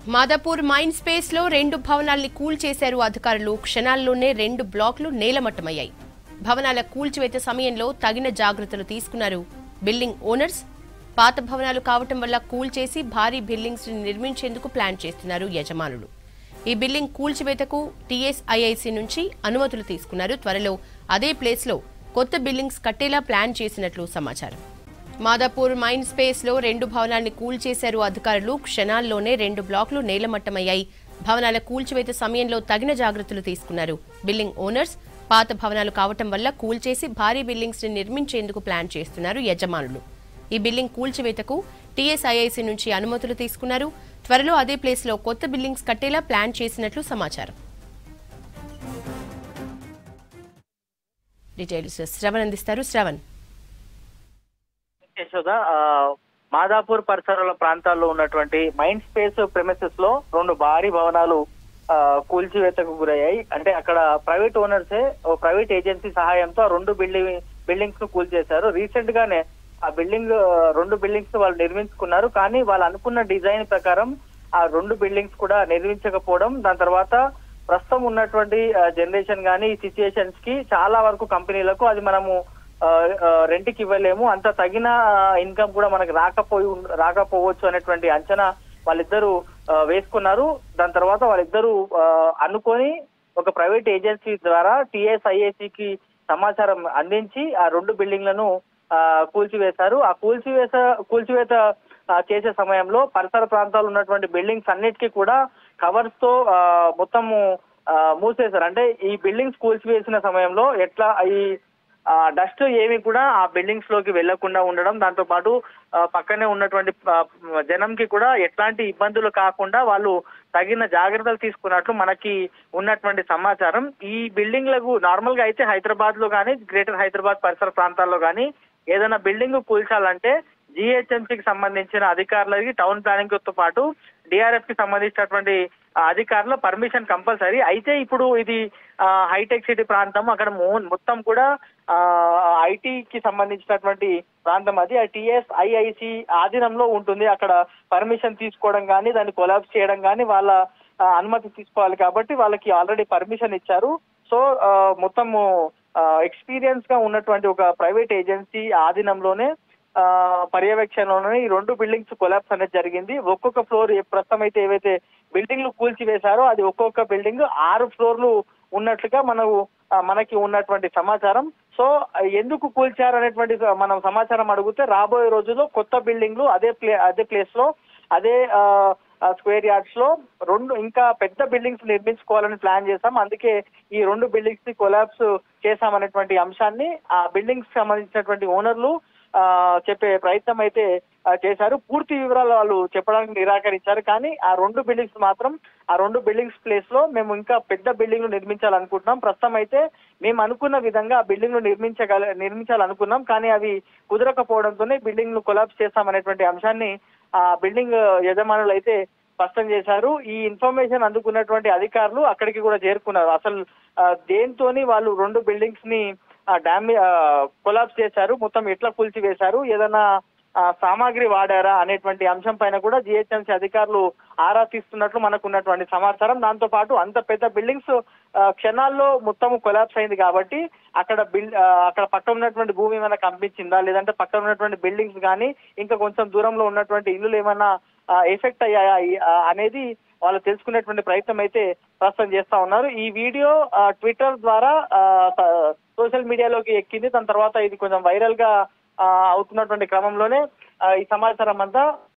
Madhapur mine space లో రెండు భవనాల్ని కూల్చేశారు అధికారులు క్షణాల్లోనే రెండు బ్లాక్లు నేలమట్టమయ్యాయి భవనాల కూల్చివేత సమయంలో తగిన జాగ్రత్తలు తీసుకున్నారు బిల్డింగ్ ఓనర్స్ పాత భవనాలు కావటం వల్ల కూల్చేసి భారీ బిల్డింగ్స్ ని నిర్మించేందుకు ప్లాన్ చేస్తున్నారు యజమానులు ఈ బిల్డింగ్ కూల్చివేతకు టీఎస్ఐఐసి నుంచి అనుమతులు తీసుకున్నారు త్వరలో అదే ప్లేస్ లో కొత్త బిల్డింగ్స్ కట్టేలా ప్లాన్ చేసినట్లు సమాచారం మాదాపూర్ మైన్ స్పేస్ లో రెండు భవనాల్ని కూల్చేశారు అధికారులు క్షణాల్లోనే రెండు బ్లాక్లు నేలమట్టమయ్యాయి భవనాల కూల్చివేత సమయంలో తగిన జాగ్రత్తలు తీసుకున్నారు బిల్డింగ్ ఓనర్స్ పాత భవనాలు కావటం వల్ల కూల్చేసి భారీ బిల్డింగ్స్ ని నిర్మించేందుకు ప్లాన్ చేస్తున్నారు యజమానులు ఈ బిల్డింగ్ కూల్చివేతకు టీఎస్ఐఐసి నుంచి అనుమతులు తీసుకున్నారు త్వరలో అదే ప్లేస్ లో కొత్త బిల్డింగ్స్ కట్టేలా ప్లాన్ చేసినట్లు సమాచారం డీటెయిల్స్ శ్రవణ్ అందిస్తారు శ్రవణ్ యశోద ఆ, మాదాపూర్ పరిసరాల ప్రాంతాల్లో ఉన్నటువంటి మైండ్ స్పేస్ ప్రెమిసెస్ లో రెండు భారీ భవనాలు ఆ, కూల్చివేతకు గురయ్యాయి అంటే అక్కడ ప్రైవేట్ ఓనర్సే ఓ ప్రైవేట్ ఏజెన్సీ సహాయంతో ఆ రెండు బిల్డింగ్ బిల్డింగ్స్ ను కూల్చేశారు రీసెంట్ గానే ఆ బిల్డింగ్ ఆ, రెండు బిల్డింగ్స్ వాళ్ళు నిర్మించుకున్నారు కానీ వాళ్ళు అనుకున్న డిజైన్ ప్రకారం ఆ రెండు బిల్డింగ్స్ కూడా నిర్మించకపోవడం దాని తర్వాత ప్రస్తుతం ఉన్నటువంటి జనరేషన్ కానీ ఈ సిచ్యుయేషన్స్ కి చాలా వరకు కంపెనీలకు అది మనము రెంట్ కి ఇవ్వలేము అంత తగిన ఇన్కమ్ కూడా మనకు రాకపోయి ఉం- రాకపోవచ్చు అనేటువంటి అంచనా వాళ్ళిద్దరూ ఆ, వేసుకున్నారు దాని తర్వాత వాళ్ళిద్దరూ ఆ, అనుకొని ఒక ప్రైవేట్ ఏజెన్సీ ద్వారా టిఎస్ఐఏసి కి సమాచారం అందించి ఆ రెండు బిల్డింగ్లను ఆ, కూల్చివేశారు ఆ కూల్చివేత కూల్చివేత ఆ, చేసే సమయంలో పరిసర ప్రాంతాల్లో ఉన్నటువంటి బిల్డింగ్స్ అన్నిటికీ కూడా కవర్స్ తో ఆ, మొత్తము ఆ, మూసేశారు అంటే ఈ బిల్డింగ్స్ కూల్చివేసిన సమయంలో ఎట్లా ఈ డస్ట్ ఏమి కూడా ఆ బిల్డింగ్స్ లోకి వెళ్లకుండా ఉండడం దాంతో పాటు ఆ, పక్కనే ఉన్నటువంటి ఆ, జనంకి కూడా ఎట్లాంటి ఇబ్బందులు కాకుండా వాళ్ళు తగిన జాగ్రత్తలు తీసుకున్నట్లు మనకి ఉన్నటువంటి సమాచారం ఈ బిల్డింగ్లకు నార్మల్ గా అయితే హైదరాబాద్ లో కానీ గ్రేటర్ హైదరాబాద్ పరిసర ప్రాంతాల్లో కానీ ఏదైనా బిల్డింగ్ కూల్చాలంటే జిహెచ్ఎంసీకి సంబంధించిన అధికారులకి టౌన్ ప్లానింగ్ తో పాటు డిఆర్ఎఫ్ కి సంబంధించినటువంటి ఆ, అధికారుల పర్మిషన్ కంపల్సరీ అయితే ఇప్పుడు ఇది ఆ, హైటెక్ సిటీ ప్రాంతం అక్కడ మో- మొత్తం కూడా ఐటీకి సంబంధించినటువంటి ప్రాంతం అది ఆ టిఎస్ ఐఐసి ఆధీనంలో ఉంటుంది అక్కడ పర్మిషన్ తీసుకోవడం కానీ దాన్ని కొలాబ్స్ చేయడం కానీ వాళ్ళ ఆ, అనుమతి తీసుకోవాలి కాబట్టి వాళ్ళకి ఆల్రెడీ పర్మిషన్ ఇచ్చారు సో ఆ, మొత్తము ఎక్స్పీరియన్స్ గా ఉన్నటువంటి ఒక ప్రైవేట్ ఏజెన్సీ ఆధీనంలోనే ఆ, పర్యవేక్షణలోనే ఈ రెండు బిల్డింగ్స్ కొలాప్స్ అనేది జరిగింది ఒక్కొక్క ఫ్లోర్ ప్రస్తుతం అయితే ఏవైతే బిల్డింగ్లు కూల్చివేశారో అది ఒక్కొక్క బిల్డింగ్ ఆరు ఫ్లోర్లు ఉన్నట్లుగా మనకు ఆ, మనకి ఉన్నటువంటి సమాచారం సో ఆ, ఎందుకు కూల్చారు అనేటువంటి మనం సమాచారం అడిగితే రాబోయే రోజుల్లో కొత్త బిల్డింగ్లు అదే ప్లే అదే ప్లేస్ లో అదే ఆ, ఆ స్క్వేర్ యార్డ్స్ లో రెండు ఇంకా పెద్ద బిల్డింగ్స్ నిర్మించుకోవాలని ప్లాన్ చేశాం అందుకే ఈ రెండు బిల్డింగ్స్ ని కొలాబ్స్ చేశామనేటువంటి అంశాన్ని ఆ బిల్డింగ్స్ సంబంధించినటువంటి ఓనర్లు ఆ చెప్పే ప్రయత్నం అయితే ఆ, చేశారు పూర్తి వివరాలు వాళ్ళు చెప్పడానికి నిరాకరించారు కానీ ఆ రెండు బిల్డింగ్స్ మాత్రం ఆ రెండు బిల్డింగ్స్ ప్లేస్ లో మేము ఇంకా పెద్ద బిల్డింగ్ నిర్మించాలనుకుంటున్నాం ప్రస్తుతం అయితే మేము అనుకున్న విధంగా ఆ బిల్డింగ్ నిర్మించగల నిర్మించాలనుకున్నాం కానీ అవి కుదరకపోవడంతోనే బిల్డింగ్ ను కొలాప్స్ చేస్తామనేటువంటి అంశాన్ని ఆ బిల్డింగ్ యజమానులు అయితే స్పష్టం చేశారు ఈ ఇన్ఫర్మేషన్ అందుకున్నటువంటి అధికారులు అక్కడికి కూడా చేరుకున్నారు అసలు ఆ, దేంతోని వాళ్ళు రెండు బిల్డింగ్స్ ని డామ్ కొలాప్స్ చేశారు మొత్తం ఎట్లా కూల్చివేశారు ఏదైనా ఆ, సామాగ్రి వాడారా అనేటువంటి అంశం పైన కూడా జిహెచ్ఎంసీ అధికారులు ఆరా తీస్తున్నట్లు మనకు ఉన్నటువంటి సమాచారం దాంతో పాటు అంత పెద్ద బిల్డింగ్స్ ఆ, క్షణాల్లో మొత్తం కొలాప్స్ అయింది కాబట్టి అక్కడ బిల్ ఆ, అక్కడ పక్కన ఉన్నటువంటి భూమి ఏమైనా కంపించిందా లేదంటే పక్కన ఉన్నటువంటి బిల్డింగ్స్ కానీ ఇంకా కొంచెం దూరంలో ఉన్నటువంటి ఇల్లులు ఏమైనా ఎఫెక్ట్ అయ్యాయా ఈ- ఆ, అనేది వాళ్ళు తెలుసుకునేటువంటి ప్రయత్నం అయితే ప్రస్తుతం చేస్తా ఉన్నారు ఈ వీడియో ఆ, ట్విట్టర్ ద్వారా ఆ, స- సోషల్ మీడియాలోకి ఎక్కింది దాని తర్వాత ఇది కొంచెం వైరల్ గా ఆ, అవుతున్నటువంటి క్రమంలోనే ఆ, ఈ సమాచారం అంతా